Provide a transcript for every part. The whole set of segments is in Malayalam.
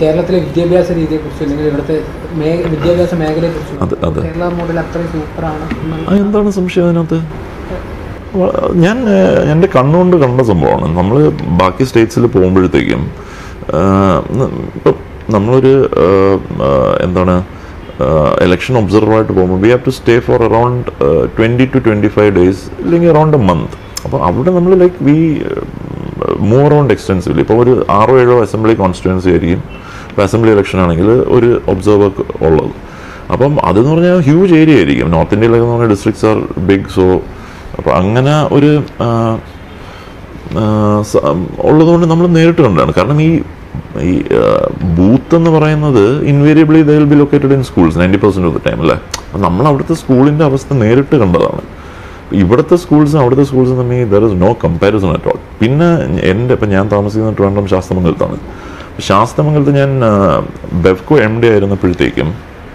കേരളത്തിലെ വിദ്യാഭ്യാസ രീതിയെക്കുറിച്ച് അല്ലെങ്കിൽ ഇവിടുത്തെ മേ- വിദ്യാഭ്യാസ മേഖലയെക്കുറിച്ച് അതെ അതെ കേരള മോഡൽ അത്രയും സൂപ്പറാണ് ആ, എന്താണ് സംശയം അതിനകത്ത് വ- ഞാൻ ഏഹ്, എൻ്റെ കണ്ണുകൊണ്ട് കണ്ട സംഭവമാണ് നമ്മൾ ബാക്കി സ്റ്റേറ്റ്സിൽ പോകുമ്പോഴത്തേക്കും ഇപ്പം നമ്മളൊരു ഏഹ്, ഏഹ്, എന്താണ് ഇലക്ഷൻ ഒബ്സർവറായിട്ട് പോകുമ്പോൾ we have to stay for around twenty two twenty five days അല്ലെങ്കിൽ അറൗണ്ട് എ മന്ത് അപ്പോൾ അവിടെ നമ്മൾ like we move around extensively ഇപ്പോൾ ഒരു ആറോ ഏഴോ അസംബ്ലി കോൺസ്റ്റിറ്റ്യുവൻസി ആയിരിക്കും ഇപ്പോൾ അസംബ്ലി ഇലക്ഷൻ ആണെങ്കിൽ ഒരു ഒബ്സർവർ ഉള്ളത് അപ്പം അതെന്ന് പറഞ്ഞാൽ ഹ്യൂജ് ഏരിയ ആയിരിക്കും നോർത്ത് ഇന്ത്യയിലൊക്കെ എന്ന് പറഞ്ഞാൽ ഡിസ്ട്രിക്ട്സ് ആർ ബിഗ് സോ അപ്പോൾ അങ്ങനെ ഒരു ആ, ആ, സ- ഉള്ളതുകൊണ്ട് നമ്മൾ നേരിട്ട് കണ്ടതാണ് കാരണം ഈ ഈ ബൂത്ത് എന്ന് പറയുന്നത് invariably they will be located in schools ninety percent of the time അല്ലേ അപ്പം നമ്മൾ അവിടുത്തെ സ്കൂളിൻ്റെ അവസ്ഥ നേരിട്ട് കണ്ടതാണ് ഇവിടുത്തെ സ്കൂൾസും അവിടുത്തെ സ്കൂൾസും തമ്മിൽ there is no comparison at all പിന്നെ എൻ്റെ ഇപ്പം ഞാൻ താമസിക്കുന്ന ട്രിവാൻഡ്രം ശാസ്തമംഗലത്താണ് ശാസ്തമംഗലത്ത് ഞാൻ ബെഫ്കോ എം ഡി ആയിരുന്നപ്പോഴത്തേക്കും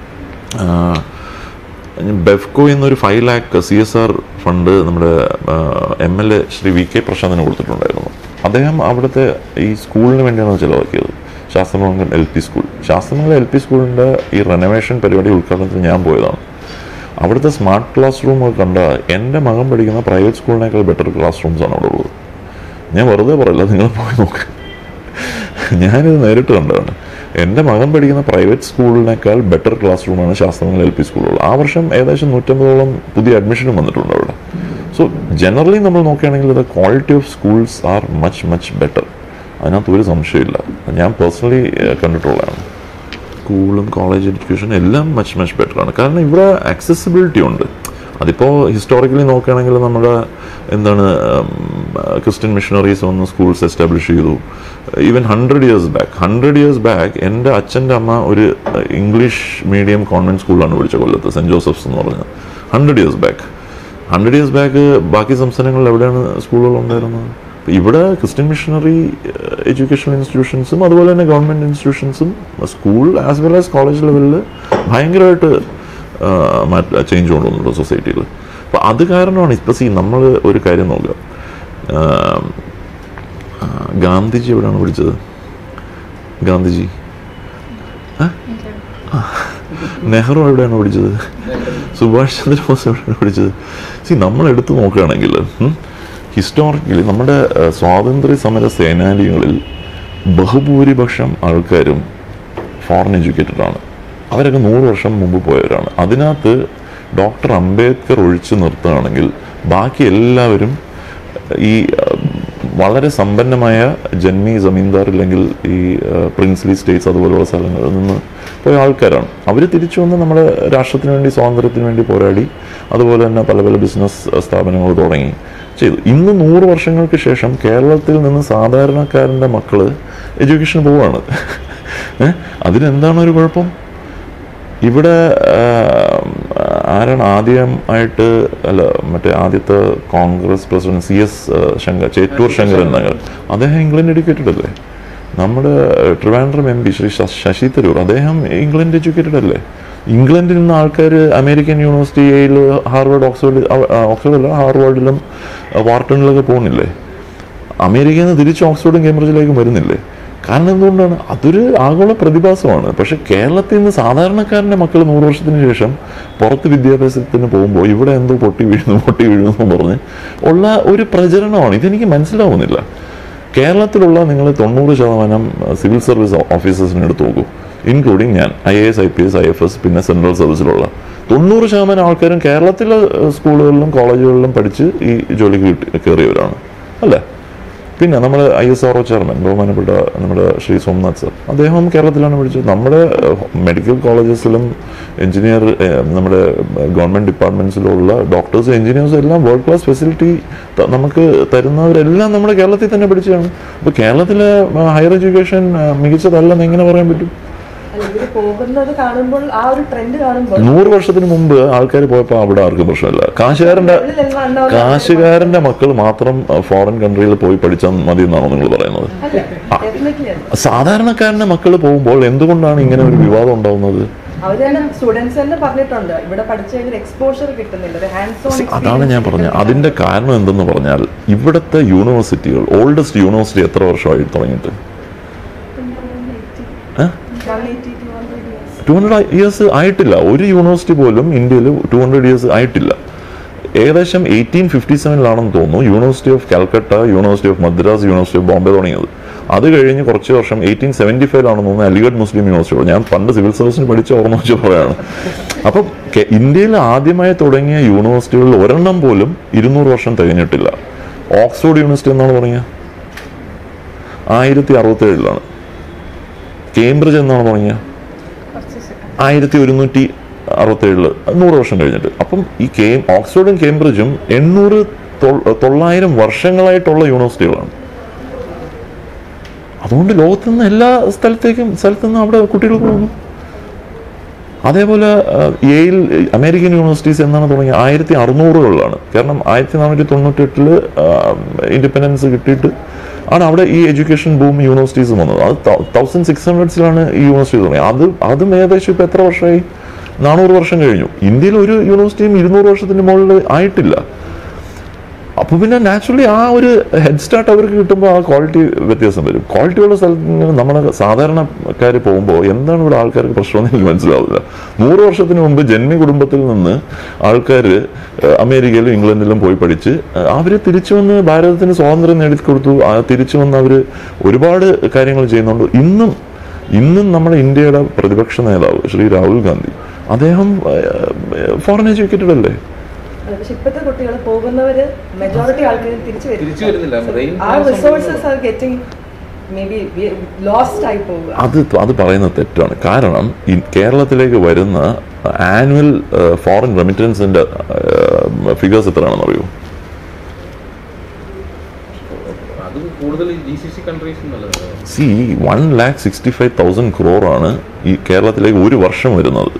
ബെഫ്കോ എന്നൊരു five lakh C S R fund നമ്മുടെ M L A Shri V K പ്രശാന്തിന് കൊടുത്തിട്ടുണ്ടായിരുന്നു അദ്ദേഹം അവിടുത്തെ ഈ സ്കൂളിന് വേണ്ടിയാണ് ചിലവാക്കിയത് Sasthamangalam L P school Sasthamangalam L P സ്കൂളിൻ്റെ ഈ റെനോവേഷൻ പരിപാടി ഉദ്ഘാടനത്തിന് ഞാൻ പോയതാണ് അവിടുത്തെ സ്മാർട്ട് ക്ലാസ് റൂം കണ്ട എൻ്റെ മകൻ പഠിക്കുന്ന പ്രൈവറ്റ് സ്കൂളിനേക്കാൾ ബെറ്റർ ക്ലാസ് റൂംസ് ആണ് അവിടെ ഉള്ളത് ഞാൻ വെറുതെ പറയില്ല നിങ്ങൾ പോയി നോക്ക് ഞാനിത് നേരിട്ട് കണ്ടതാണ് എൻ്റെ മകൻ പഠിക്കുന്ന പ്രൈവറ്റ് സ്കൂളിനേക്കാൾ ബെറ്റർ ക്ലാസ് റൂമാണ് ശാസ്ത്രമംഗലം എൽ പി സ്കൂളുകൾ ആ വർഷം ഏകദേശം നൂറ്റമ്പതോളം പുതിയ അഡ്മിഷനും വന്നിട്ടുണ്ട് അവിടെ സോ ജനറലി നമ്മൾ നോക്കുകയാണെങ്കിൽ the quality of schools are much much better അതിനകത്ത് ഒരു സംശയമില്ല ഞാൻ പേഴ്സണലി കണ്ടിട്ടുള്ളതാണ് സ്കൂളും കോളേജ് എഡ്യൂക്കേഷൻ എല്ലാം മച്ച് മച്ച് ബെറ്റർ ആണ് കാരണം ഇവിടെ ആക്സസിബിലിറ്റി ഉണ്ട് അതിപ്പോൾ ഹിസ്റ്റോറിക്കലി നോക്കുകയാണെങ്കിൽ നമ്മുടെ എന്താണ് ക്രിസ്ത്യൻ മിഷണറീസ് വന്ന് സ്കൂൾസ് എസ്റ്റാബ്ലിഷ് ചെയ്തു even hundred years back hundred years back എൻ്റെ അച്ഛൻ്റെ അമ്മ ഒരു ഇംഗ്ലീഷ് മീഡിയം കോൺവെൻറ്റ് സ്കൂളിലാണ് പഠിച്ചത് കൊല്ലത്ത് സെൻറ്റ് ജോസഫ്സ് എന്ന് പറഞ്ഞത് hundred years back hundred years back ബാക്കി സംസ്ഥാനങ്ങളിൽ എവിടെയാണ് സ്കൂളുകൾ ഉണ്ടായിരുന്നത് ഇവിടെ ക്രിസ്ത്യൻ മിഷണറി എഡ്യൂക്കേഷണൽ ഇൻസ്റ്റിറ്റ്യൂഷൻസും അതുപോലെ തന്നെ ഗവൺമെൻറ് ഇൻസ്റ്റിറ്റ്യൂഷൻസും school as well as college ലെവലിൽ ഭയങ്കരമായിട്ട് ചേഞ്ച് കൊണ്ടുവന്നുണ്ട് സൊസൈറ്റിയിൽ അപ്പോൾ അത് കാരണമാണ് ഇപ്പം സി നമ്മൾ ഒരു കാര്യം നോക്കുക ആ, ആ, ഗാന്ധിജി എവിടെയാണ് പഠിച്ചത് ഗാന്ധിജി ആ? ആ. നെഹ്റു എവിടെയാണ് പഠിച്ചത് സുഭാഷ് ചന്ദ്രബോസ് എവിടെയാണ് പഠിച്ചത് സി നമ്മൾ എടുത്തു നോക്കുകയാണെങ്കിൽ ഹിസ്റ്റോറിക്കലി നമ്മുടെ ആ, സ്വാതന്ത്ര്യ സമര സേനാനികളിൽ ബഹുഭൂരിപക്ഷം ആൾക്കാരും ഫോറിൻ എഡ്യൂക്കേറ്റഡ് ആണ് അവരൊക്കെ നൂറ് വർഷം മുമ്പ് പോയവരാണ് അതിനകത്ത് ഡോക്ടർ അംബേദ്കർ ഒഴിച്ചു നിർത്തുകയാണെങ്കിൽ ബാക്കി എല്ലാവരും ഈ അഹ്, വളരെ സമ്പന്നമായ ജന്മി ജമീന്ദാർ ഇല്ലെങ്കിൽ ഈ അഹ്, പ്രിൻസ്ലി സ്റ്റേറ്റ്സ് അതുപോലുള്ള സ്ഥലങ്ങളിൽ നിന്ന് പോയ ആൾക്കാരാണ് അവർ തിരിച്ചു വന്ന് നമ്മുടെ രാഷ്ട്രത്തിന് വേണ്ടി സ്വാതന്ത്ര്യത്തിന് വേണ്ടി പോരാടി അതുപോലെ തന്നെ പല പല ബിസിനസ് സ്ഥാപനങ്ങൾ തുടങ്ങി ചെയ്തു ഇന്ന് നൂറ് വർഷങ്ങൾക്ക് ശേഷം കേരളത്തിൽ നിന്ന് സാധാരണക്കാരൻ്റെ മക്കള് എഡ്യൂക്കേഷൻ പോവാണ് ഏഹ് അതിനെന്താണ് ഒരു കുഴപ്പം ഇവിടെ ആ, ആരാണ് ആദ്യമായിട്ട് അല്ല മറ്റേ ആദ്യത്തെ Congress president C S Shankar Chettur Sankaran Nair അദ്ദേഹം ഇംഗ്ലണ്ട് എഡ്യൂക്കേറ്റഡ് അല്ലേ നമ്മുടെ ട്രിവാൻഡ്രം എം പി ശ്രീ ശ- ശശി തരൂർ അദ്ദേഹം ഇംഗ്ലണ്ട് എഡ്യൂക്കേറ്റഡ് അല്ലേ ഇംഗ്ലണ്ടിൽ നിന്ന് ആൾക്കാർ അമേരിക്കൻ യൂണിവേഴ്സിറ്റിയിൽ ഹാർവേഡ് ഓക്സ്ഫോർഡ് ഓക്സ്ഫോർഡില്ല ഹാർവേഡിലും വാർട്ടണിലൊക്കെ പോകുന്നില്ലേ അമേരിക്കയിൽ നിന്ന് തിരിച്ച് ഓക്സ്ഫോർഡും കേംബ്രിഡ്ജിലേക്കും വരുന്നില്ലേ കാരണം എന്തുകൊണ്ടാണ് അതൊരു ആഗോള പ്രതിഭാസമാണ് പക്ഷെ കേരളത്തിൽ നിന്ന് സാധാരണക്കാരൻ്റെ മക്കൾ നൂറ് വർഷത്തിന് ശേഷം പുറത്ത് വിദ്യാഭ്യാസത്തിന് പോകുമ്പോൾ ഇവിടെ എന്തോ പൊട്ടി വീഴുന്നു പൊട്ടി വീഴുന്നു എന്ന് പറഞ്ഞ് ഉള്ള ഒരു പ്രചരണമാണ് ഇതെനിക്ക് മനസ്സിലാവുന്നില്ല കേരളത്തിലുള്ള നിങ്ങൾ തൊണ്ണൂറ് ശതമാനം സിവിൽ സർവീസ് ഓഫീസേഴ്സിനെ എടുത്ത് നോക്കൂ ഇൻക്ലൂഡിങ് ഞാൻ I A S I P S I F S പിന്നെ സെൻട്രൽ സർവീസിലുള്ള തൊണ്ണൂറ് ശതമാനം ആൾക്കാരും കേരളത്തിലെ ഏഹ്, സ്കൂളുകളിലും കോളേജുകളിലും പഠിച്ച് ഈ ജോലിക്ക് കിട്ടി കയറിയവരാണ് അല്ലേ പിന്നെ നമ്മുടെ I S R O chairman ബഹുമാനപ്പെട്ട നമ്മുടെ ശ്രീ സോംനാഥ് സർ അദ്ദേഹം കേരളത്തിലാണ് പഠിച്ചത് നമ്മുടെ മെഡിക്കൽ കോളേജസിലും എഞ്ചിനീയർ നമ്മുടെ ഗവൺമെൻറ് ഡിപ്പാർട്ട്മെൻറ്റ്സിലുള്ള ഡോക്ടേഴ്സ് എഞ്ചിനീയേഴ്സ് എല്ലാം വേൾഡ് ക്ലാസ് ഫെസിലിറ്റി നമുക്ക് തരുന്നവരെല്ലാം നമ്മുടെ കേരളത്തിൽ തന്നെ പഠിച്ചതാണ് അപ്പോൾ കേരളത്തിലെ ഹയർ എഡ്യൂക്കേഷൻ മികച്ചതല്ലെന്ന് എങ്ങനെ പറയാൻ പറ്റും അല്ല, ഇവര് പോകുന്നത് കാണുമ്പോൾ ആ ഒരു ട്രെൻഡ് കാണുമ്പോൾ നൂറ് വർഷത്തിന് മുമ്പ് ആൾക്കാർ പോയപ്പോൾ അവിടെ ആർക്കും പ്രശ്നമില്ല കാശുകാരൻ്റെ ഉള്ളിലെല്ലാം ഉണ്ടാവുന്ന കാശുകാരൻ്റെ മക്കൾ മാത്രം ഫോറിൻ കൺട്രിയിൽ പോയി പഠിച്ചാൽ മതി എന്നാണോ നിങ്ങൾ പറയുന്നത് അല്ല ഡെഫിനറ്റ്ലി അല്ല സാധാരണക്കാരൻ്റെ മക്കൾ പോകുമ്പോൾ എന്തുകൊണ്ടാണ് ഇങ്ങനെ ഒരു വിവാദം ഉണ്ടാവുന്നത് അവര് തന്നെ സ്റ്റുഡൻസ് തന്നെ പറഞ്ഞിട്ടുണ്ട് ഇവിടെ പഠിച്ചു കഴിഞ്ഞാൽ എക്സ്പോഷർ കിട്ടുന്നില്ല ഒരു ഹാൻഡ്സ് ഓൺ അതാണ് ഞാൻ പറഞ്ഞത് അതിന്റെ കാരണം എന്തെന്ന് പറഞ്ഞാൽ ഇവിടുത്തെ യൂണിവേഴ്സിറ്റികൾ ഓൾഡസ്റ്റ് യൂണിവേഴ്സിറ്റി എത്ര വർഷമായി തുടങ്ങിയിട്ട് one eighty two hundred years two hundred years ആയിട്ടില്ല ഒരു യൂണിവേഴ്സിറ്റി പോലും ഇന്ത്യയിൽ ടു ഹൺഡ്രഡ് ഇയേഴ്സ് ആയിട്ടില്ല ഏകദേശം എയ്റ്റീൻ ഫിഫ്റ്റി സെവനിലാണെന്ന് തോന്നുന്നു university of Calcutta university of Madras university of Bombay തുടങ്ങിയത് അത് കഴിഞ്ഞ് കുറച്ച് വർഷം എയ്റ്റീൻ സെവൻറ്റി ഫൈവിലാണെന്ന് തോന്നുന്നു അലിഗഡ് മുസ്ലിം യൂണിവേഴ്സിറ്റി ഞാൻ പണ്ട് സിവിൽ സർവീസിന് പഠിച്ച ഓർമ്മ വെച്ച് പറയാണ് അപ്പം കെ- ഇന്ത്യയിൽ ആദ്യമായി തുടങ്ങിയ യൂണിവേഴ്സിറ്റികളിൽ ഒരെണ്ണം പോലും ഇരുന്നൂറ് വർഷം തികഞ്ഞിട്ടില്ല ഓക്സ്ഫോർഡ് യൂണിവേഴ്സിറ്റി എന്നാണ് തുടങ്ങിയ ആയിരത്തി അറുപത്തേഴിലാണ് കേംബ്രിഡ്ജ് എന്നാണ് തുടങ്ങിയ കുറച്ച് സെക്കൻഡ് ആയിരത്തി ഒരുന്നൂറ്റി അറുപത്തേഴില് നൂറ് വർഷം കഴിഞ്ഞിട്ട് അപ്പം ഈ കേ ഓക്സ്ഫോർഡും കേംബ്രിഡ്ജും എണ്ണൂറ് തൊ- തൊള്ളായിരം വർഷങ്ങളായിട്ടുള്ള യൂണിവേഴ്സിറ്റികളാണ് അതുകൊണ്ട് ലോകത്ത് നിന്ന് എല്ലാ സ്ഥലത്തേക്കും സ്ഥലത്തു നിന്ന് അവിടെ കുട്ടികൾ പോകുന്നു അതേപോലെ എയിൽ അമേരിക്കൻ യൂണിവേഴ്സിറ്റീസ് എന്നാണ് തുടങ്ങിയ ആയിരത്തി അറുന്നൂറുകളിലാണ് കാരണം ആയിരത്തി നാനൂറ്റി തൊണ്ണൂറ്റെട്ടില് ഇൻഡിപെൻഡൻസ് കിട്ടിയിട്ട് ആണ് അവിടെ ഈ എഡ്യൂക്കേഷൻ ബൂം യൂണിവേഴ്സിറ്റീസ് വന്നത് അത് തൗസൻഡ് സിക്സ് ഹൺഡ്രഡ്സിലാണ് ഈ യൂണിവേഴ്സിറ്റി തുടങ്ങിയത് അത് അതും ഏകദേശം ഇപ്പം എത്ര വർഷമായി നാനൂറ് വർഷം കഴിഞ്ഞു ഇന്ത്യയിൽ ഒരു യൂണിവേഴ്സിറ്റിയും ഇരുന്നൂറ് വർഷത്തിന് മുകളിൽ ആയിട്ടില്ല അപ്പോൾ പിന്നെ നാച്ചുറലി ആ ഒരു ഹെഡ് സ്റ്റാർട്ട് അവർക്ക് കിട്ടുമ്പോൾ ആ ക്വാളിറ്റി വ്യത്യാസം വരും ക്വാളിറ്റിയുള്ള സ്ഥലത്ത് നിന്ന് നമ്മുടെ സാധാരണക്കാർ പോകുമ്പോൾ എന്താണ് ഇവിടെ ആൾക്കാർക്ക് പ്രശ്നമെന്ന് എനിക്ക് മനസ്സിലാവില്ല നൂറ് വർഷത്തിന് മുമ്പ് ജന്മി കുടുംബത്തിൽ നിന്ന് ആൾക്കാർ അമേരിക്കയിലും ഇംഗ്ലണ്ടിലും പോയി പഠിച്ച് അവർ തിരിച്ചു വന്ന് ഭാരതത്തിന് സ്വാതന്ത്ര്യം നേടിക്കൊടുത്തു ആ തിരിച്ചു വന്ന് അവർ ഒരുപാട് കാര്യങ്ങൾ ചെയ്യുന്നുണ്ട് ഇന്നും ഇന്നും നമ്മുടെ ഇന്ത്യയുടെ പ്രതിപക്ഷ നേതാവ് ശ്രീ രാഹുൽ ഗാന്ധി അദ്ദേഹം ഫോറിൻ എഡ്യൂക്കേറ്റഡ് അല്ലേ പക്ഷെ ഇപ്പോഴത്തെ കുട്ടികൾ പോകുന്നവര് മെജോറിറ്റി ആൾക്കാർ തിരിച്ചു തിരിച്ചു വരുന്നില്ല. Brain ആ transformation resources are getting may be lost ആയി പോവുക അത് അത് പറയുന്നത് തെറ്റാണ് കാരണം ഈ കേരളത്തിലേക്ക് വരുന്ന ആനുവൽ ഫോറിൻ റെമിറ്റൻസിന്റെ ഫിഗേഴ്സ് എത്രയാണെന്ന് അറിയോ അത് കൂടുതൽ ജി സി സി കൺട്രീസ് എന്നുള്ളത് see one lakh sixty five thousand ക്രോറാണ് ഈ കേരളത്തിലേക്ക് ഒരു വർഷം വരുന്നത്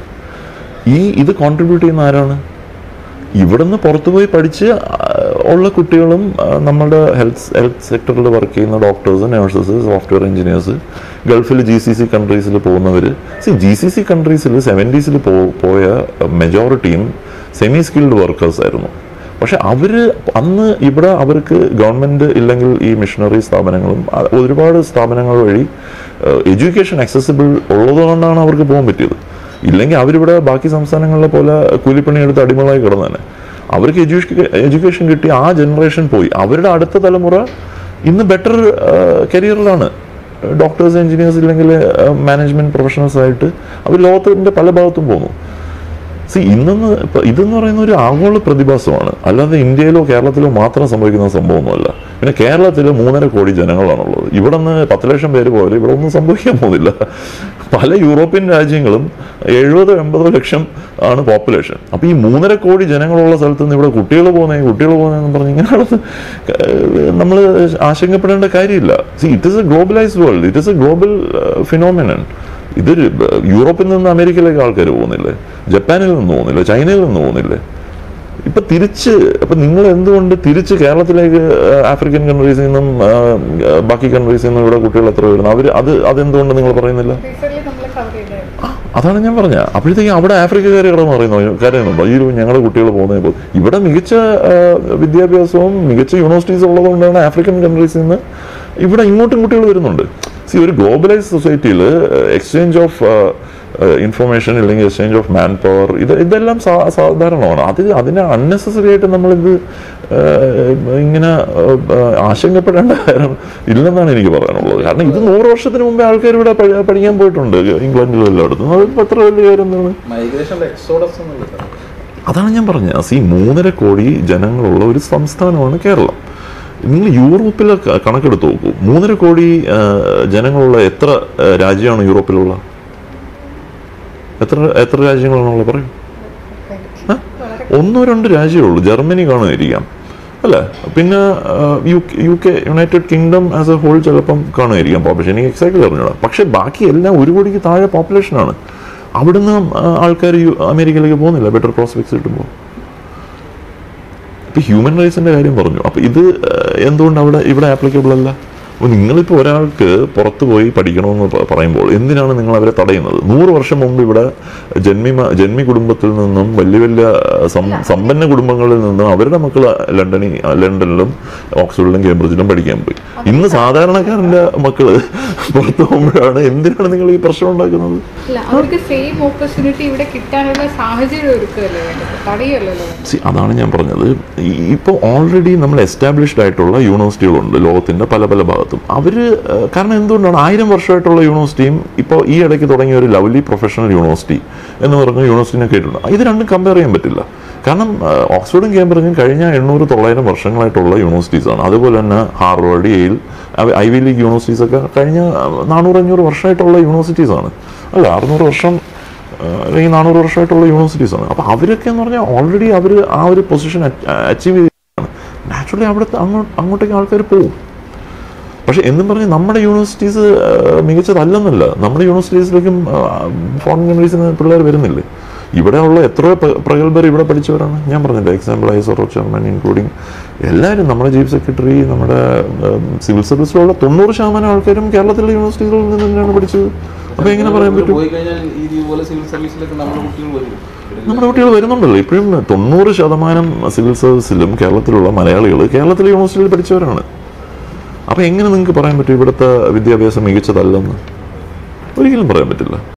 ഈ ഇത് കോൺട്രിബ്യൂട്ട് ചെയ്യുന്ന ആരാണ് ഇവിടുന്ന് പുറത്തുപോയി പഠിച്ച് ആ, ഉള്ള കുട്ടികളും ആ, നമ്മുടെ ഹെൽത്ത് ഹെൽത്ത് സെക്ടറിൽ വർക്ക് ചെയ്യുന്ന ഡോക്ടേഴ്സ് നഴ്സസ് സോഫ്റ്റ്വെയർ എഞ്ചിനീയേഴ്സ് ഗൾഫിൽ ജി സി സി കൺട്രീസിൽ പോകുന്നവർ സി ജി സി സി കൺട്രീസിൽ സെവൻറ്റീസിൽ പോയ മെജോറിറ്റിയും സെമി സ്കിൽഡ് വർക്കേഴ്സ് ആയിരുന്നു പക്ഷെ അവർ അന്ന് ഇവിടെ അവർക്ക് ഗവൺമെൻറ് ഇല്ലെങ്കിൽ ഈ മിഷണറി സ്ഥാപനങ്ങളും അ- ഒരുപാട് സ്ഥാപനങ്ങൾ വഴി എഡ്യൂക്കേഷൻ അക്സസിബിൾ ഉള്ളതുകൊണ്ടാണ് അവർക്ക് പോകാൻ പറ്റിയത് ഇല്ലെങ്കിൽ അവരിവിടെ ബാക്കി സംസ്ഥാനങ്ങളിലെ പോലെ കൂലിപ്പണി എടുത്ത് അടിമകളായി കിടന്നേനെ അവർക്ക് എഡ്യൂക്കേഷൻ എഡ്യൂക്കേഷൻ കിട്ടി ആ ജനറേഷൻ പോയി അവരുടെ അടുത്ത തലമുറ ഇന്ന് ബെറ്റർ കരിയറിലാണ് ഡോക്ടേഴ്സ് എഞ്ചിനീയേഴ്സ് ഇല്ലെങ്കിൽ മാനേജ്മെന്റ് പ്രൊഫഷണൽസ് ആയിട്ട് അവർ ലോകത്തിന്റെ പല ഭാഗത്തും പോകുന്നു സി ഇന്നെന്ന് ഇപ്പൊ ഇതെന്ന് പറയുന്ന ഒരു ആഗോള പ്രതിഭാസമാണ് അല്ലാതെ ഇന്ത്യയിലോ കേരളത്തിലോ മാത്രം സംഭവിക്കുന്ന സംഭവമൊന്നുമല്ല പിന്നെ കേരളത്തിൽ മൂന്നര കോടി ജനങ്ങളാണുള്ളത് ഇവിടെ നിന്ന് പത്ത് ലക്ഷം പേര് പോയാലും ഇവിടെ ഒന്നും സംഭവിക്കാൻ പോകുന്നില്ല പല യൂറോപ്യൻ രാജ്യങ്ങളും എഴുപതോ എൺപതോ ലക്ഷം ആണ് പോപ്പുലേഷൻ അപ്പൊ ഈ മൂന്നര കോടി ജനങ്ങളുള്ള സ്ഥലത്ത് നിന്ന് ഇവിടെ കുട്ടികൾ പോകുന്നേ കുട്ടികൾ പോകുന്നതെന്ന് പറഞ്ഞ് ഇങ്ങനെയുള്ളത് നമ്മൾ ആശങ്കപ്പെടേണ്ട കാര്യമില്ല see it is a globalised world it is a global phenomenon ഇതൊരു ബ- യൂറോപ്പിൽ നിന്ന് അമേരിക്കയിലേക്ക് ആൾക്കാർ പോകുന്നില്ലേ ജപ്പാനിൽ നിന്ന് പോകുന്നില്ലേ ചൈനയിൽ നിന്ന് പോകുന്നില്ലേ ഇപ്പൊ തിരിച്ച് അപ്പൊ നിങ്ങൾ എന്തുകൊണ്ട് തിരിച്ച് കേരളത്തിലേക്ക് ആ, ആഫ്രിക്കൻ കൺട്രീസിൽ നിന്നും ആ, ആ, ബാക്കി കൺട്രീസിൽ നിന്നും ഇവിടെ കുട്ടികൾ എത്ര വരുന്നു അവർ അത് അതെന്തുകൊണ്ട് നിങ്ങൾ പറയുന്നില്ല റീസെന്റ് നമ്മൾ കവർ ചെയ്തായിരുന്നു അതാണ് ഞാൻ പറഞ്ഞ അപ്പോഴത്തേക്കും അവിടെ ആഫ്രിക്കക്കാർ കിടന്ന് പറയുന്നു കാര്യമുണ്ടോ ഈ ഒരു ഞങ്ങളുടെ കുട്ടികൾ പോകുന്നത് ഇപ്പോൾ ഇവിടെ മികച്ച ആ, വിദ്യാഭ്യാസവും മികച്ച യൂണിവേഴ്സിറ്റീസ് ഉള്ളതുകൊണ്ടാണ് ആഫ്രിക്കൻ കൺട്രീസിൽ നിന്ന് ഇവിടെ ഇങ്ങോട്ടും കുട്ടികൾ വരുന്നുണ്ട് സി ഒരു ഗ്ലോബലൈസ് സൊസൈറ്റിയിൽ എക്സ്ചേഞ്ച് ഓഫ് ഇൻഫർമേഷൻ അല്ലെങ്കിൽ എക്സ്ചേഞ്ച് ഓഫ് മാൻ പവർ ഇത് ഇതെല്ലാം സാ- സാധാരണമാണ് അത് അതിനെ അൺനെസസറി ആയിട്ട് നമ്മളിത് ആ, ഇങ്ങനെ ആ, ആശങ്കപ്പെടേണ്ട കാര്യം ഇല്ലെന്നാണ് എനിക്ക് പറയാനുള്ളത് കാരണം ഇത് നൂറ് വർഷത്തിന് മുമ്പേ ആൾക്കാർ ഇവിടെ പഠി- പഠിക്കാൻ പോയിട്ടുണ്ട് ഇംഗ്ലണ്ടിലും എല്ലായിടത്തും അത് ഇപ്പൊ എത്ര വലിയ കാര്യം എന്താണ് മൈഗ്രേഷൻ എക്സോഡസ് എന്നുള്ളത് അതാണ് ഞാൻ പറഞ്ഞത് സി മൂന്നര കോടി ജനങ്ങളുള്ള ഒരു സംസ്ഥാനമാണ് കേരളം നിങ്ങൾ യൂറോപ്പിലെ ക- കണക്കെടുത്ത് നോക്കൂ മൂന്നര കോടി ആ, ജനങ്ങളുള്ള എത്ര ആ, രാജ്യമാണ് യൂറോപ്പിലുള്ള എത്ര എത്ര രാജ്യങ്ങളാണുള്ളത് പറയൂ ആ? ഒന്നോ രണ്ട് രാജ്യമേ ഉള്ളൂ ജർമ്മനി കാണുമായിരിക്കാം അല്ലേ പിന്നെ ആ, U K- U K United Kingdom as a whole ചിലപ്പം കാണുമായിരിക്കാം പോപ്പുലേഷൻ എനിക്ക് എക്സാക്ട്ലി അറിഞ്ഞൂടാ പക്ഷെ ബാക്കി എല്ലാം ഒരു കോടിക്ക് താഴെ പോപ്പുലേഷനാണ് അവിടുന്ന് ആൾക്കാർ അമേരിക്കയിലേക്ക് പോകുന്നില്ല ബെറ്റർ പ്രോസ്പെക്ട്സ് കിട്ടുമ്പോൾ ഇപ്പൊ ഹ്യൂമൻ റൈറ്റ്സിന്റെ കാര്യം പറഞ്ഞു അപ്പൊ ഇത് ആ, എന്തുകൊണ്ട് അവിടെ ഇവിടെ ആപ്ലിക്കബിൾ അല്ല അപ്പോൾ നിങ്ങളിപ്പോൾ ഒരാൾക്ക് പുറത്ത് പോയി പഠിക്കണമെന്ന് പ- പറയുമ്പോൾ എന്തിനാണ് നിങ്ങൾ അവരെ തടയുന്നത് നൂറ് വർഷം മുമ്പ് ഇവിടെ ജന്മി ജന്മി കുടുംബത്തിൽ നിന്നും വലിയ വലിയ സം- സമ്പന്ന കുടുംബങ്ങളിൽ നിന്നും അവരുടെ മക്കൾ ലണ്ടനിൽ ലണ്ടനിലും ഓക്സ്ഫോർഡിലും കേംബ്രിഡ്ജിലും പഠിക്കാൻ പോയി ഇന്ന് സാധാരണക്കാരൻ്റെ മക്കള് പുറത്ത് പോകുമ്പോഴാണ് എന്തിനാണ് നിങ്ങൾ ഈ പ്രശ്നം ഉണ്ടാക്കുന്നത് അല്ല അവർക്ക് സെയിം ഓപ്പർച്യൂണിറ്റി ഇവിടെ കിട്ടാനുള്ള സാഹചര്യം ഒരുക്കുകയല്ലേ വേണ്ടത് തടയുമല്ലോ See, അതാണ് ഞാൻ പറഞ്ഞത് ഇപ്പോൾ ഓൾറെഡി നമ്മൾ എസ്റ്റാബ്ലിഷ്ഡ് ആയിട്ടുള്ള യൂണിവേഴ്സിറ്റികളുണ്ട് ലോകത്തിൻ്റെ പല പല ഭാഗത്തും അവർ കാരണം എന്തുകൊണ്ടാണ് ആയിരം വർഷമായിട്ടുള്ള യൂണിവേഴ്സിറ്റിയും ഇപ്പോൾ ഈ ഇടയ്ക്ക് തുടങ്ങിയ ഒരു ലവ്ലി പ്രൊഫഷണൽ യൂണിവേഴ്സിറ്റി എന്ന് പറഞ്ഞ യൂണിവേഴ്സിറ്റിനെ കേട്ടിട്ടുണ്ട് ഇത് രണ്ടും കമ്പയർ ചെയ്യാൻ പറ്റില്ല കാരണം ആ, ഓക്സ്ഫോർഡും കേംബ്രിഡ്ജും കഴിഞ്ഞ എണ്ണൂറ് തൊള്ളായിരം വർഷങ്ങളായിട്ടുള്ള യൂണിവേഴ്സിറ്റീസാണ് അതുപോലെ തന്നെ Harvard Yale Ivy League universities ഒക്കെ കഴിഞ്ഞ നാനൂറ് അഞ്ഞൂറ് വർഷമായിട്ടുള്ള യൂണിവേഴ്സിറ്റീസാണ് അല്ല അറുന്നൂറ് വർഷം ആഹ് അല്ലെങ്കിൽ നാനൂറ് വർഷമായിട്ടുള്ള യൂണിവേഴ്സിറ്റീസ് ആണ് അപ്പോൾ അവരൊക്കെ എന്ന് പറഞ്ഞാൽ ഓൾറെഡി അവർ ആ ഒരു പൊസിഷൻ അച്ചീവ് ചെയ്തിട്ടാണ് നാച്ചുറലി അവിടുത്തെ അങ്ങോട്ട് അങ്ങോട്ടേക്ക് ആൾക്കാർ പോകും പക്ഷെ എന്നും പറഞ്ഞ് നമ്മുടെ യൂണിവേഴ്സിറ്റീസ് മികച്ചതല്ലെന്നല്ല നമ്മുടെ യൂണിവേഴ്സിറ്റീസിലേക്കും ഫോറിൻ കൺട്രീസിൽ നിന്ന് പിള്ളേർ വരുന്നില്ലേ ഇവിടെ ഉള്ള എത്രയോ പ്ര- പ്രഗത്ഭർ ഇവിടെ പഠിച്ചവരാണ് ഞാൻ പറഞ്ഞില്ല example ISRO chairman including എല്ലാവരും നമ്മുടെ ചീഫ് സെക്രട്ടറി നമ്മുടെ സിവിൽ സർവീസിലുള്ള തൊണ്ണൂറ് ശതമാനം ആൾക്കാരും കേരളത്തിലെ യൂണിവേഴ്സിറ്റികളിൽ നിന്ന് തന്നെയാണ് പഠിച്ചത് അപ്പോൾ എങ്ങനെ പറയാൻ പറ്റും പോയി കഴിഞ്ഞാൽ ഈ ഇതുപോലെ സിവിൽ സർവീസിലൊക്കെ നമ്മുടെ കുട്ടികൾ വരും നമ്മുടെ കുട്ടികൾ വരുന്നുണ്ടല്ലോ ഇപ്പോഴും തൊണ്ണൂറ് ശതമാനം സിവിൽ സർവീസിലും കേരളത്തിലുള്ള മലയാളികൾ കേരളത്തിലെ യൂണിവേഴ്സിറ്റിയിൽ പഠിച്ചവരാണ് അപ്പോൾ എങ്ങനെ നിങ്ങൾക്ക് പറയാൻ പറ്റും ഇവിടുത്തെ വിദ്യാഭ്യാസം മികച്ചതല്ലെന്ന് ഒരിക്കലും പറയാൻ പറ്റില്ല